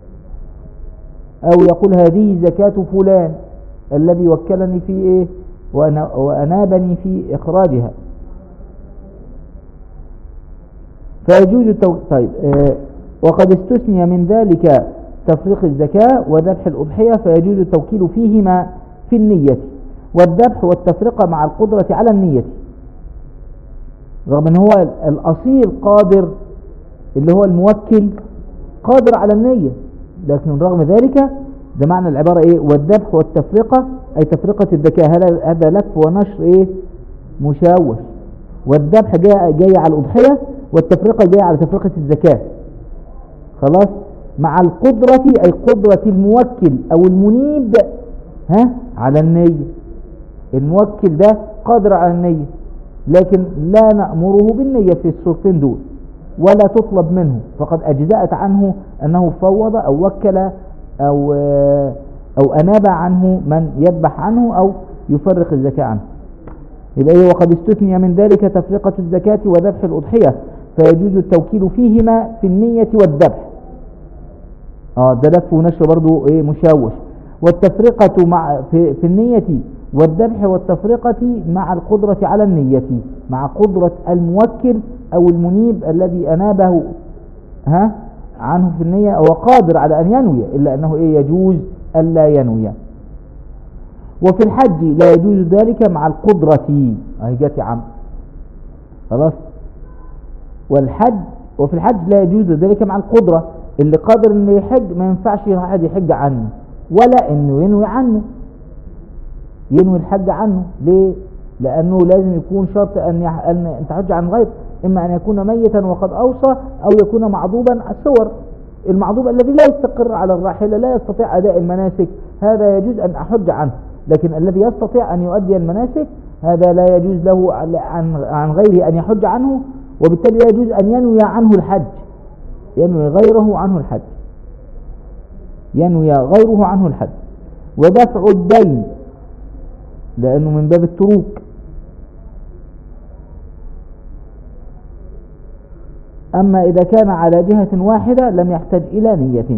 أو يقول هذه زكاة فلان الذي وكلني في إيه وأنابني في إخراجها فيجوز التوكيل طيب آه وقد استثني من ذلك تفريق الزكاة وذبح الأضحية فيجوز التوكيل فيهما في النية والذبح والتفرقة مع القدرة على النية رغم ان هو الأصيل قادر اللي هو الموكل قادر على النية لكن رغم ذلك ده معنى العبارة ايه والذبح والتفرقة اي تفرقة الذكاء هذا لف ونشر ايه مشاوش والذبح جاي, جاي على الأضحية والتفرقة جاية على تفرقة الزكاة خلاص مع القدرة أي قدرة الموكل أو المنيب ها على النية الموكل ده قادر على النية لكن لا نأمره بالنية في الصورتين دول ولا تطلب منه فقد أجزأت عنه أنه فوض أو وكل أو, أو أناب عنه من يذبح عنه أو يفرق الزكاة عنه يبقى إيه وقد استثني من ذلك تفرقة الزكاة وذبح الأضحية فيجوز التوكيل فيهما في النية والذبح اه ده لف ونشر برضو ايه مشوش والتفرقة مع في, في النية والذبح والتفرقة مع القدرة على النية مع قدرة الموكل أو المنيب الذي أنابه ها عنه في النية هو قادر على أن ينوي إلا أنه إيه يجوز ألا ينوي وفي الحج لا يجوز ذلك مع القدرة أهي جات يا عم خلاص والحج وفي الحج لا يجوز ذلك مع القدرة اللي قادر انه يحج ما ينفعش واحد يحج عنه ولا انه ينوي عنه ينوي الحج عنه ليه لانه لازم يكون شرط ان يح... ان انت تحج عن غير اما ان يكون ميتا وقد اوصى او يكون معضوبا صور المعضوب الذي لا يستقر على الراحلة لا يستطيع أداء المناسك هذا يجوز أن أحج عنه لكن الذي يستطيع أن يؤدي المناسك هذا لا يجوز له عن عن غيره أن يحج عنه وبالتالي لا يجوز أن ينوي عنه الحج ينوي غيره عنه الحج ينوي غيره عنه الحج ودفع الدين لأنه من باب التروك أما إذا كان على جهة واحدة لم يحتاج إلى نية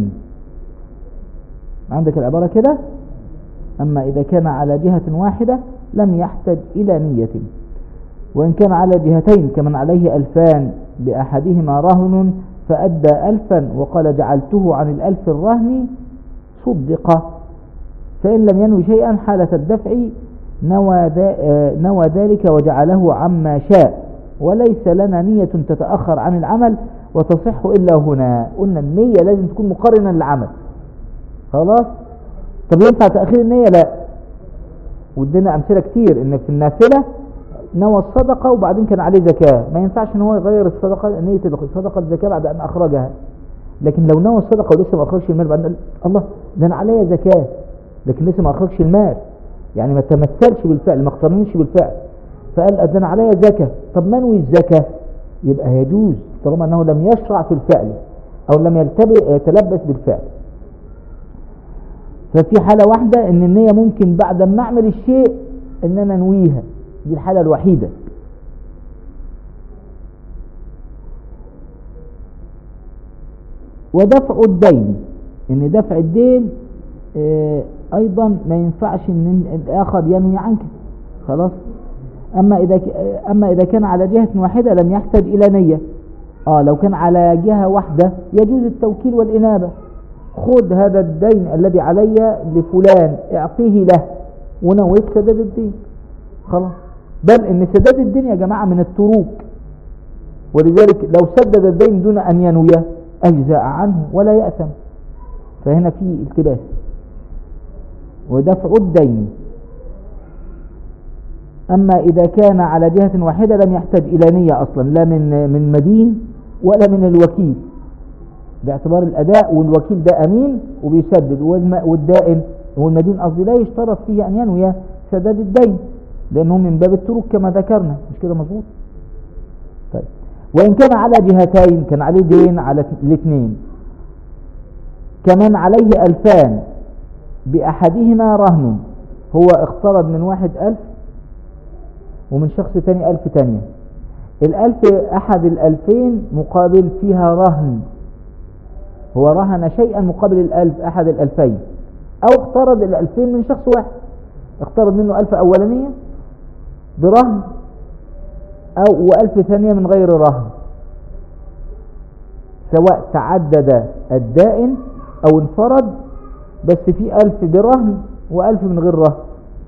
عندك العبارة كده أما إذا كان على جهة واحدة لم يحتج إلى نية وإن كان على جهتين كمن عليه ألفان بأحدهما رهن فأدى ألفا وقال جعلته عن الألف الرهن صدق فإن لم ينوي شيئا حالة الدفع نوى, نوى ذلك وجعله عما شاء وليس لنا نية تتأخر عن العمل وتصح إلا هنا قلنا النية لازم تكون مقارنة للعمل خلاص طب ينفع تأخير النية لا ودينا أمثلة كتير إن في النافلة نوى الصدقة وبعدين كان عليه زكاة ما ينفعش ان هو يغير الصدقة نية الصدقة الزكاة بعد ان اخرجها لكن لو نوى الصدقة ولسه ما اخرجش المال بعد الله ده انا عليا زكاة لكن لسه ما اخرجش المال يعني ما تمثلش بالفعل ما اقترنش بالفعل فقال ده انا عليا زكاة طب ما انوي الزكاة يبقى يجوز طالما انه لم يشرع في الفعل او لم يتلبس بالفعل ففي حالة واحدة ان النية ممكن بعد ما اعمل الشيء ان انا انويها دي الحالة الوحيدة ودفع الدين ان دفع الدين اه ايضا ما ينفعش ان الاخر ينوي عنك خلاص اما اذا اما اذا كان على جهة واحدة لم يحتاج الى نية اه لو كان على جهة واحدة يجوز التوكيل والانابة خذ هذا الدين الذي علي لفلان اعطيه له ونويت سدد الدين خلاص بل ان سداد الدين يا جماعة من التروك ولذلك لو سدد الدين دون ان ينوي اجزاء عنه ولا يأثم فهنا في التباس ودفع الدين اما اذا كان على جهة واحدة لم يحتاج الى نية اصلا لا من من مدين ولا من الوكيل باعتبار الاداء والوكيل ده امين وبيسدد والدائن والمدين قصدي لا يشترط فيه ان ينوي سداد الدين لأنه من باب التروك كما ذكرنا مش كده مظبوط طيب وإن كان على جهتين كان عليه دين على الاثنين كمان عليه ألفان بأحدهما رهن هو اقترض من واحد ألف ومن شخص تاني ألف تانية الألف أحد الألفين مقابل فيها رهن هو رهن شيئا مقابل الألف أحد الألفين أو اقترض الألفين من شخص واحد اقترض منه ألف أولانية برهن أو وألف ثانية من غير رهن سواء تعدد الدائن أو انفرد بس في ألف برهن وألف من غير رهن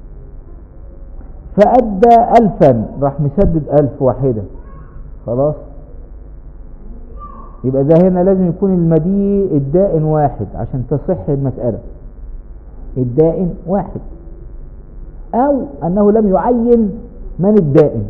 فأدى ألفا راح مسدد ألف واحدة خلاص يبقى ده هنا لازم يكون المدي الدائن واحد عشان تصح المسألة الدائن واحد أو أنه لم يعين من الدائن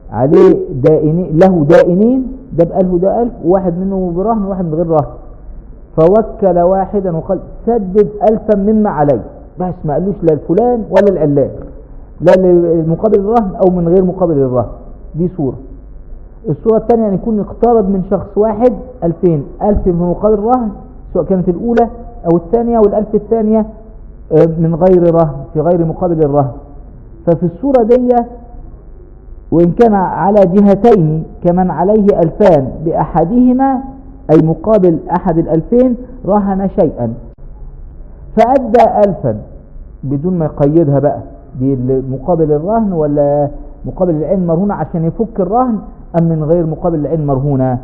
عليه دائنين له دائنين ده بألف وده ألف وواحد منه برهن وواحد من غير رهن فوكل واحدا وقال سدد ألفا مما علي بس ما قالوش لا الفلان ولا العلان لا لمقابل الرهن أو من غير مقابل الرهن دي صورة الصورة الثانية أن يكون اقترض من شخص واحد ألفين ألف في مقابل الرهن سواء كانت الأولى أو الثانية والألف الثانية آه، من غير رهن في غير مقابل الرهن ففي الصورة دي وإن كان على جهتين كمن عليه ألفان بأحدهما أي مقابل أحد الألفين رهن شيئا فأدى ألفا بدون ما يقيدها بقى دي مقابل الرهن ولا مقابل العين مرهونة عشان يفك الرهن أم من غير مقابل العين مرهونة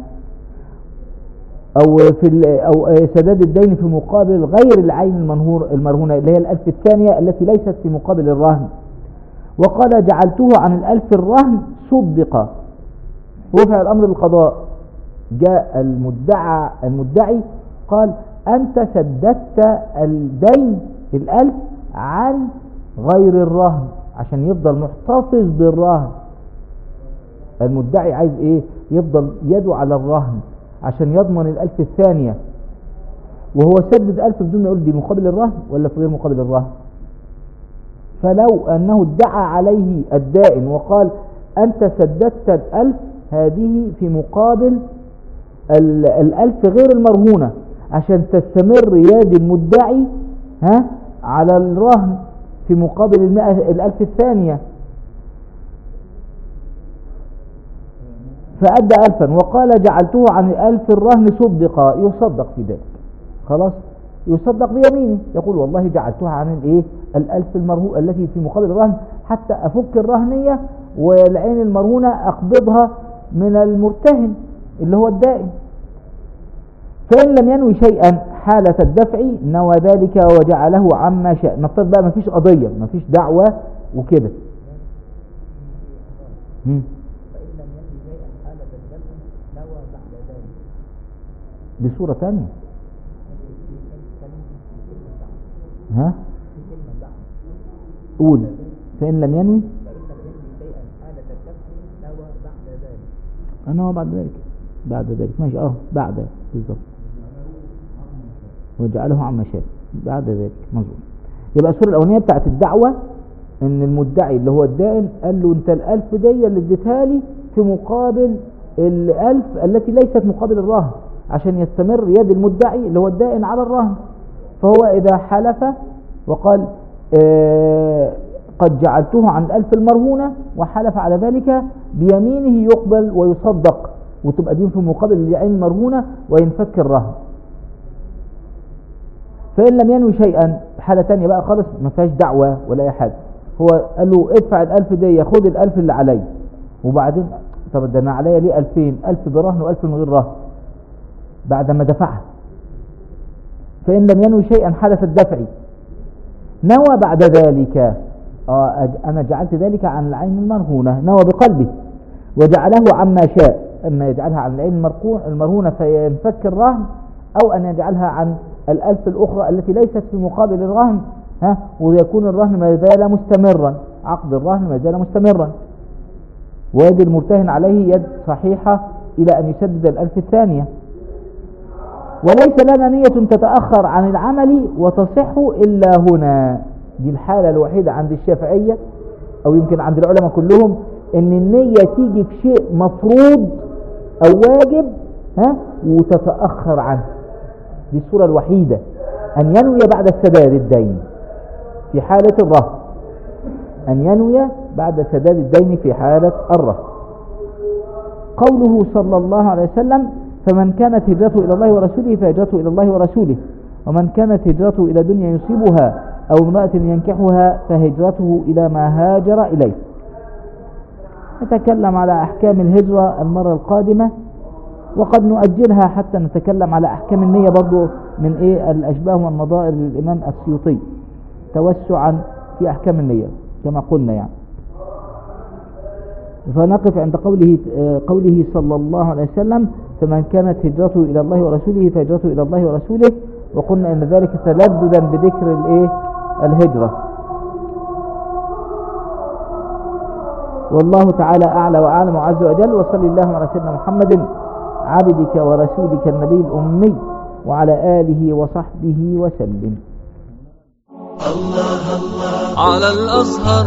أو في أو سداد الدين في مقابل غير العين المنهور المرهونة اللي هي الألف الثانية التي ليست في مقابل الرهن وقال جعلته عن الألف الرهن صدق رفع الأمر بالقضاء جاء المدعى المدعي قال أنت سددت الدين الألف عن غير الرهن عشان يفضل محتفظ بالرهن المدعي عايز ايه يفضل يده على الرهن عشان يضمن الألف الثانية وهو سدد ألف بدون ما يقول دي مقابل الرهن ولا في غير مقابل الرهن فلو أنه ادعى عليه الدائن وقال أنت سددت الألف هذه في مقابل الألف غير المرهونة عشان تستمر يد المدعي ها على الرهن في مقابل المئة الألف الثانية فأدى ألفا وقال جعلته عن الألف الرهن صدق يصدق في ذلك خلاص يصدق بيمينه يقول والله جعلتها عن الايه الألف المرهو التي في مقابل الرهن حتى أفك الرهنية والعين المرهونة أقبضها من المرتهن اللي هو الدائن فإن لم ينوي شيئا حالة الدفع نوى ذلك وجعله عما شاء نفترض بقى مفيش قضية مفيش دعوة وكده بصورة ثانية ها قول فإن لم ينوي أنا هو بعد ذلك بعد ذلك ماشي اه بعد بالظبط وجعله عما شاء بعد ذلك مظبوط يبقى الصورة الأولانية بتاعت الدعوة ان المدعي اللي هو الدائن قال له انت الألف دي اللي اديتها لي في مقابل الألف التي ليست مقابل الرهن عشان يستمر يد المدعي اللي هو الدائن على الرهن فهو إذا حلف وقال آه قد جعلته عن الألف المرهونة وحلف على ذلك بيمينه يقبل ويصدق وتبقى دين في مقابل العين المرهونة وينفك الرهن فإن لم ينوي شيئا حالة تانية بقى خالص ما فيهاش دعوة ولا أي حاجة هو قال له ادفع الألف دي خد الألف اللي علي وبعدين طب ده أنا عليا ليه ألفين ألف برهن وألف من غير رهن بعد ما دفعها فإن لم ينوي شيئا حدث الدفع نوى بعد ذلك آه أنا جعلت ذلك عن العين المرهونة نوى بقلبه وجعله عما شاء إما يجعلها عن العين المرهونة فينفك الرهن أو أن يجعلها عن الألف الأخرى التي ليست في مقابل الرهن ها ويكون الرهن ما زال مستمرا عقد الرهن ما زال مستمرا ويد المرتهن عليه يد صحيحة إلى أن يسدد الألف الثانية وليس لنا نية تتأخر عن العمل وتصح إلا هنا دي الحالة الوحيدة عند الشافعية أو يمكن عند العلماء كلهم ان النية تيجي في شيء مفروض او واجب ها وتتأخر عنه دي الصورة الوحيدة ان ينوي بعد السداد الدين في حالة الرهن ان ينوي بعد سداد الدين في حالة الرهن قوله صلى الله عليه وسلم فمن كانت هجرته إلى الله ورسوله فهجرته إلى الله ورسوله ومن كانت هجرته إلى دنيا يصيبها أو امرأة ينكحها فهجرته إلى ما هاجر إليه نتكلم على أحكام الهجرة المرة القادمة وقد نؤجلها حتى نتكلم على أحكام النية برضو من إيه الأشباه والنظائر للإمام السيوطي توسعا في أحكام النية كما قلنا يعني فنقف عند قوله قوله صلى الله عليه وسلم فمن كانت هجرته إلى الله ورسوله فهجرته إلى الله ورسوله وقلنا أن ذلك تلددا بذكر الإيه الهجرة والله تعالى أعلى وأعلم وعز وجل وصلي اللهم على سيدنا محمد عبدك ورسولك النبي الأمي وعلى آله وصحبه وسلم على الأزهر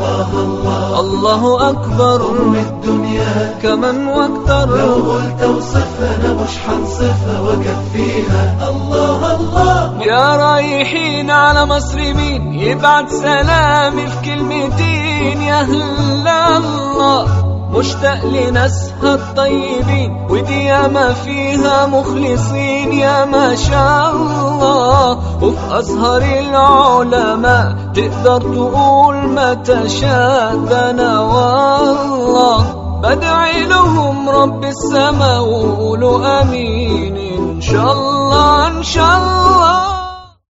الله أكبر الدنيا كمن واكتر لو قلت وصفها مش حنصفها وكفيها الله الله يا رايحين على مصر مين يبعت سلامي في كلمتين يا هلا الله مشتاق لناسها الطيبين ودي ياما فيها مخلصين يا ما شاء الله وفي أزهر العلماء تقدر تقول ما تشاء ده أنا والله بدعي لهم رب السماء وقولوا امين ان شاء الله ان شاء الله